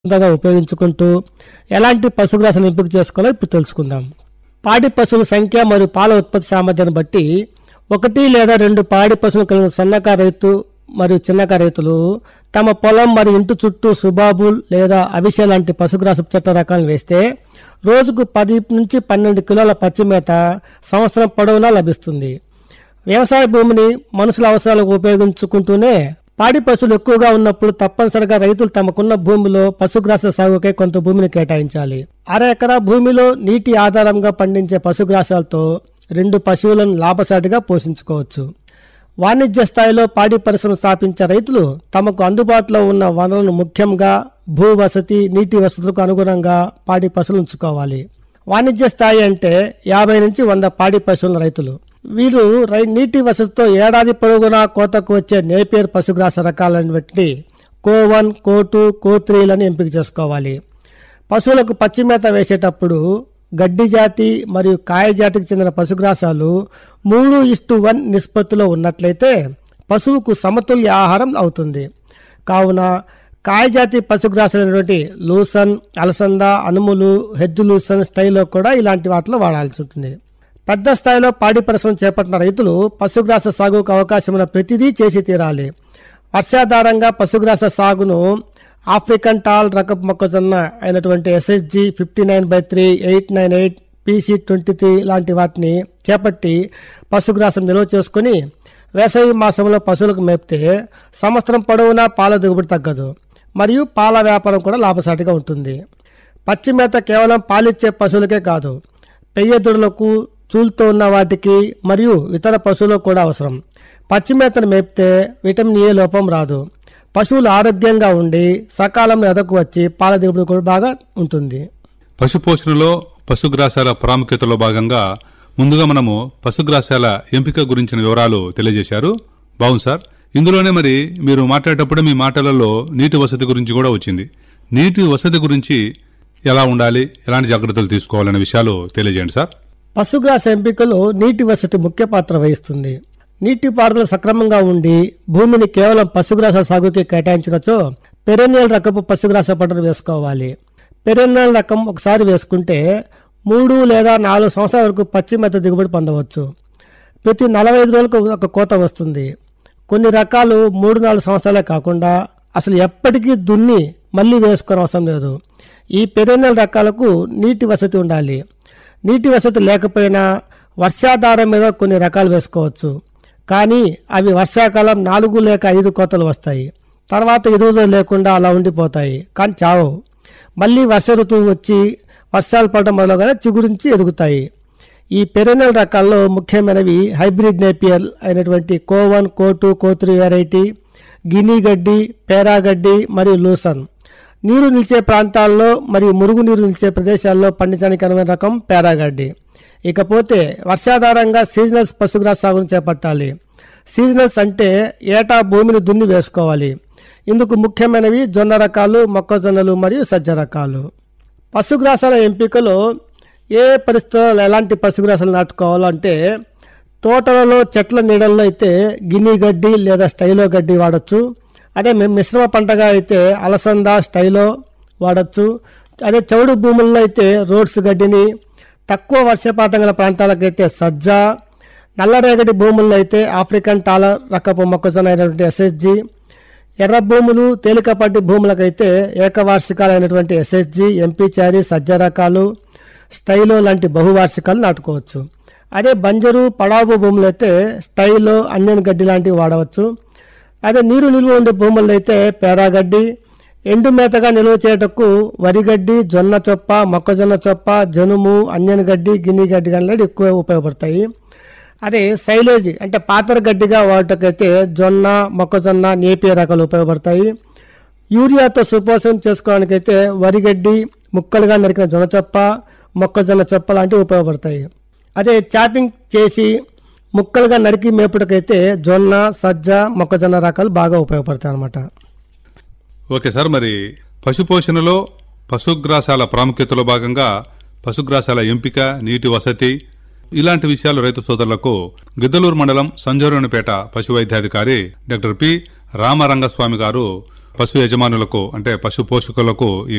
సొంతంగా ఉపయోగించుకుంటూ ఎలాంటి పశుగ్రాసాలను ఎంపిక చేసుకోవాలో ఇప్పుడు తెలుసుకుందాం పాడి పశువుల సంఖ్య మరియు పాల ఉత్పత్తి సామర్థ్యాన్ని బట్టి ఒకటి లేదా రెండు పాడి పశువులు కలిగిన సన్నకారు రైతు మరియు చిన్నకారు రైతులు తమ పొలం మరియు ఇంటి చుట్టూ సుబాబుల్ లేదా అవిసె లాంటి పశుగ్రాస చెట్ల రకాలను వేస్తే రోజుకు పది నుంచి పన్నెండు కిలోల పచ్చి మేత సంవత్సరం పొడవునా లభిస్తుంది వ్యవసాయ భూమిని మనుషుల అవసరాలకు ఉపయోగించుకుంటూనే పాడి పశువులు ఎక్కువగా ఉన్నప్పుడు తప్పనిసరిగా రైతులు తమకున్న భూమిలో పశుగ్రాస సాగుకై కొంత భూమిని కేటాయించాలి అర ఎకరా భూమిలో నీటి ఆధారంగా పండించే పశుగ్రాసాలతో రెండు పశువులను లాభసాటిగా పోషించుకోవచ్చు వాణిజ్య స్థాయిలో పాడి పరిశ్రమ స్థాపించే రైతులు తమకు అందుబాటులో ఉన్న వనరులను ముఖ్యంగా భూ వసతి నీటి వసతులకు అనుగుణంగా పాడి పశువులు ఉంచుకోవాలి వాణిజ్య స్థాయి అంటే యాభై నుంచి వంద పాడి పశువుల రైతులు వీరు రై నీటి వసతితో ఏడాది పొడవునా కోతకు వచ్చే నేపియర్ పశుగ్రాస రకాలను బట్టి కో వన్ కో టూ కో త్రీలను ఎంపిక చేసుకోవాలి పశువులకు పచ్చి మేత వేసేటప్పుడు గడ్డి జాతి మరియు కాయ జాతికి చెందిన పశుగ్రాసాలు మూడు ఇస్టు వన్ నిష్పత్తిలో ఉన్నట్లయితే పశువుకు సమతుల్య ఆహారం అవుతుంది కావున కాయజాతి పశుగ్రాసాలైనటువంటి లూసన్ అలసంద అనుములు హెజ్జు లూసన్ స్టైల్లో కూడా ఇలాంటి వాటిలో వాడాల్సి ఉంటుంది పెద్ద స్థాయిలో పాడి పరిశ్రమ చేపట్టిన రైతులు పశుగ్రాస సాగుకు అవకాశం ఉన్న ప్రతిదీ చేసి తీరాలి వర్షాధారంగా పశుగ్రాస సాగును ఆఫ్రికన్ టాల్ రకపు మొక్కజొన్న అయినటువంటి SSG fifty nine by three eight nine eight PC twenty three లాంటి వాటిని చేపట్టి పశుగ్రాసం నిల్వ చేసుకుని వేసవి మాసంలో పశువులకు మేపితే సంవత్సరం పొడవునా పాల దిగుబడి తగ్గదు మరియు పాల వ్యాపారం కూడా లాభసాటిగా ఉంటుంది పచ్చి మేత కేవలం పాలిచ్చే పశువులకే కాదు పెయ్యదుడులకు చూలుతో ఉన్న వాటికి మరియు ఇతర పశువులకు కూడా అవసరం పచ్చి మేతను మేపితే విటమిన్ ఏ లోపం రాదు పశువులు ఆరోగ్యంగా ఉండి సకాలంలో ఎదకు వచ్చి పాల దిగుబడి కూడా బాగా ఉంటుంది పశుపోషణలో పశుగ్రాసాల ప్రాముఖ్యతలో భాగంగా ముందుగా మనము పశుగ్రాసాల ఎంపిక గురించిన వివరాలు తెలియజేశారు బాగుంది సార్ ఇందులోనే మరి మీరు మాట్లాడేటప్పుడు మీ మాటలలో నీటి వసతి గురించి కూడా వచ్చింది నీటి వసతి గురించి ఎలా ఉండాలి ఎలాంటి జాగ్రత్తలు తీసుకోవాలనే విషయాలు తెలియజేయండి సార్ పశుగ్రాస ఎంపికలో నీటి వసతి ముఖ్య పాత్ర వహిస్తుంది నీటి పారుదల సక్రమంగా ఉండి భూమిని కేవలం పశుగ్రాస సాగుకి కేటాయించినచో పెరెన్నియల్ రకపు పశుగ్రాస పంటను వేసుకోవాలి పెరెన్నియల్ రకం ఒకసారి వేసుకుంటే మూడు లేదా నాలుగు సంవత్సరాల వరకు పచ్చి మెత్త దిగుబడి పొందవచ్చు ప్రతి నలభై ఐదు రోజులకు ఒక కోత వస్తుంది కొన్ని రకాలు మూడు నాలుగు సంవత్సరాలే కాకుండా అసలు ఎప్పటికీ దున్ని మళ్ళీ వేసుకొని అవసరం లేదు ఈ పెరెన్నెల రకాలకు నీటి వసతి ఉండాలి నీటి వసతి లేకపోయినా వర్షాధారం మీద కొన్ని రకాలు వేసుకోవచ్చు కానీ అవి వర్షాకాలం నాలుగు లేక ఐదు కోతలు వస్తాయి తర్వాత ఎదుగుదల లేకుండా అలా ఉండిపోతాయి కానీ చావు మళ్ళీ వర్ష ఋతువు వచ్చి వర్షాలు పడడం మొదలుగానే చిగురించి ఎదుగుతాయి ఈ పెరెనల్ రకాల్లో ముఖ్యమైనవి హైబ్రిడ్ నేపియర్ అయినటువంటి Co one Co two Co three variety guinea గడ్డి పేరా గడ్డి మరియు లూసన్ నీరు నిలిచే ప్రాంతాల్లో మరియు మురుగు నీరు నిలిచే ప్రదేశాల్లో పండించడానికి అనువైన రకం పేరాగడ్డి ఇకపోతే వర్షాధారంగా సీజనల్స్ పశుగ్రాస సాగును చేపట్టాలి సీజనల్స్ అంటే ఏటా భూమిని దున్ని వేసుకోవాలి ఇందుకు ముఖ్యమైనవి జొన్న రకాలు మొక్కజొన్నలు మరియు సజ్జ రకాలు పశుగ్రాసాల ఎంపికలో ఏ పరిస్థితుల్లో ఎలాంటి పశుగ్రాసాలు నాటుకోవాలో అంటే తోటలలో చెట్ల నీడల్లో అయితే గిని గడ్డి లేదా స్టైలో గడ్డి వాడచ్చు అదే మి- మిశ్రమ పంటగా అయితే అలసంద స్టైలో వాడచ్చు అదే చౌడు భూముల్లో అయితే రోడ్స్ గడ్డిని తక్కువ వర్షపాతం గల ప్రాంతాలకైతే సజ్జ నల్లరేగడి భూముల్లో అయితే ఆఫ్రికన్ టాలర్ రకపు మొక్కజొన్న అయినటువంటి ఎస్ఎస్జి ఎర్ర భూములు తేలికపాటి భూములకైతే ఏకవార్షికాలైనటువంటి ఎస్ఎస్జి ఎంపీ చారీ సజ్జ రకాలు స్టైలో లాంటి బహువార్షికాలు నాటుకోవచ్చు అదే బంజరు పడావు భూములు అయితే స్టైలో అన్యన్ గడ్డి లాంటివి వాడవచ్చు అదే నీరు నిల్వ ఉండే భూముల్లో అయితే పేరాగడ్డి ఎండు మేతగా నిల్వ చేయటకు వరిగడ్డి జొన్న చొప్ప మొక్కజొన్న చొప్ప జనుము అన్యన్ గడ్డి గిన్ని గడ్డి లాంటివి ఎక్కువ ఉపయోగపడతాయి అదే సైలేజ్ అంటే పాతర గడ్డిగా వాటకైతే జొన్న మొక్కజొన్న నేపియ రకాలు ఉపయోగపడతాయి యూరియాతో సుపోషణం చేసుకోవడానికైతే వరిగడ్డి ముక్కలుగా నరికిన జొన్న చొప్ప మొక్కజొన్న చొప్ప లాంటివి ఉపయోగపడతాయి అదే చాపింగ్ చేసి ముక్కలుగా నరికి మేపుటకైతే జొన్న సజ్జ మొక్కజొన్న రకాలు బాగా ఉపయోగపడతాయి అన్నమాట ఓకే సార్ మరి పశుపోషణలో పశుగ్రాసాల ప్రాముఖ్యతలో భాగంగా పశుగ్రాసాల ఎంపిక నీటి వసతి ఇలాంటి విషయాలు రైతు సోదరులకు గిద్దలూరు మండలం సంజోరునిపేట పశు వైద్యాధికారి డాక్టర్ పి రామరంగస్వామి గారు పశు యజమానులకు అంటే పశు పోషకులకు ఈ